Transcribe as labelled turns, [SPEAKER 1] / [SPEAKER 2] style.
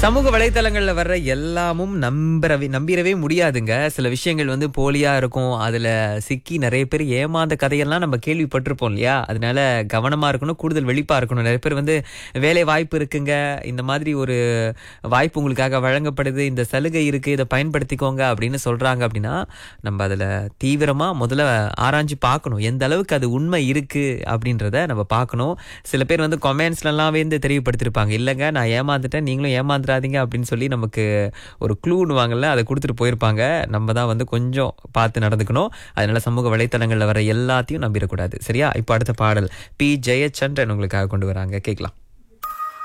[SPEAKER 1] சமூக வலைத்தளங்கள்ல வர்ற எல்லாமும் நம்பரவே நம்பிடவே முடியாதுங்க சில விஷயங்கள் வந்து போலியா இருக்கும் அதுல சிக்கி நிறைய பேர் ஏமாந்த கதையெல்லாம் நம்ம கேள்விப்பட்டிருப்போம் இல்லையா அதனால கவனமா இருக்கணும் கூடுதல் வெளிப்பா இருக்கணும் நிறைய பேர் வந்து வேலை வாய்ப்பு இருக்குங்க இந்த மாதிரி ஒரு வாய்ப்பு உங்களுக்காக வழங்கப்படுது இந்த சலுகை இருக்கு இதை பயன்படுத்திக்கோங்க அப்படின்னு சொல்றாங்க அப்படின்னா நம்ம அதுல தீவிரமா முதல்ல ஆராய்ஞ்சு பார்க்கணும் எந்த அளவுக்கு அது உண்மை இருக்கு அப்படின்றத நம்ம பார்க்கணும் சில பேர் வந்து கொமெண்ட்ஸ்லாம் வந்து தெரியப்படுத்திருப்பாங்க இல்லைங்க நான் ஏமாந்துட்டேன் நீங்களும் ஏமாந்துடாதீங்க அப்படின்னு சொல்லி நமக்கு ஒரு க்ளூன்னுவாங்கல்ல அதை கொடுத்துட்டு போயிருப்பாங்க நம்ம தான் வந்து கொஞ்சம் பார்த்து நடந்துக்கணும் அதனால சமூக வலைத்தளங்களில் வர எல்லாத்தையும் நம்பிடக்கூடாது சரியா இப்போ அடுத்த பாடல் பி ஜெயச்சந்திரன் உங்களுக்காக கொண்டு வராங்க கேட்கலாம்